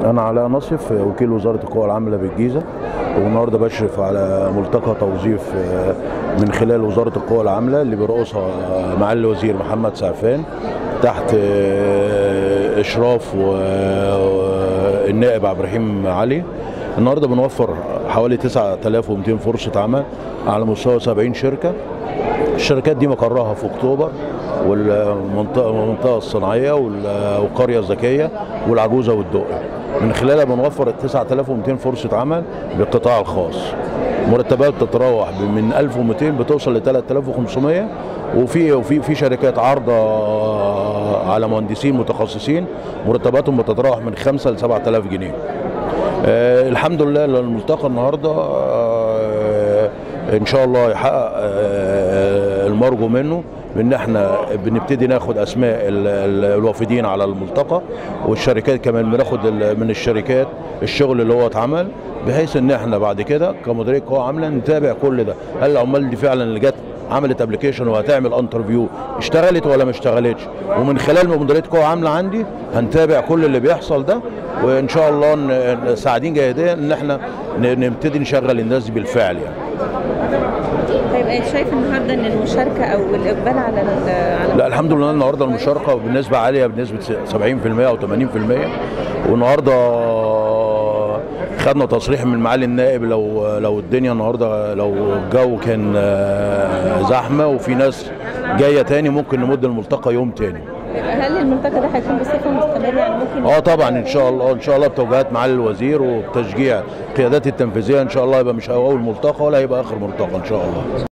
انا علاء نصف وكيل وزاره القوى العامله بالجيزه والنهارده بشرف على ملتقى توظيف من خلال وزاره القوى العامله اللي بيرقصها معالي الوزير محمد سعفان تحت اشراف النائب عبد الرحيم علي النهارده بنوفر حوالي 9200 فرصه عمل على مستوى 70 شركه الشركات دي مقرها في اكتوبر والمنطقه المنطقه الصناعيه والقريه الذكيه والعجوزه والدقي من خلالها بنوفر 9200 فرصه عمل بالقطاع الخاص مرتبات تتراوح من 1200 بتوصل ل 3500 وفي وفي في شركات عارضه على مهندسين متخصصين مرتباتهم بتتراوح من 5 ل 7000 جنيه آه الحمد لله الملتقى النهارده آه ان شاء الله يحقق آه المرجو منه بان احنا بنبتدي ناخد اسماء الوافدين على الملتقى والشركات كمان بناخد من الشركات الشغل اللي هو اتعمل بحيث ان احنا بعد كده كمديريه قوى عامله نتابع كل ده هل العمال دي فعلا اللي جت عملت ابلكيشن وهتعمل انترفيو اشتغلت ولا ما اشتغلتش ومن خلال مديريه قوى عامله عندي هنتابع كل اللي بيحصل ده وان شاء الله ساعدين جاهدين ان احنا نبتدي نشغل الناس دي بالفعل يعني طيب انت شايف النهارده ان المشاركه او الاقبال على على لا الحمد لله النهارده المشاركه بنسبه عاليه بنسبه 70% او 80% والنهارده خدنا تصريح من معالي النائب لو لو الدنيا النهارده لو الجو كان زحمه وفي ناس جايه تاني ممكن نمد الملتقى يوم تاني هل الملتقى ده هيكون بصفه مستمره يعني ممكن اه طبعا ان شاء الله ان شاء الله بتوجيهات معالي الوزير وبتشجيع القيادات التنفيذيه ان شاء الله يبقى مش اول ملتقى ولا هيبقى اخر ملتقى ان شاء الله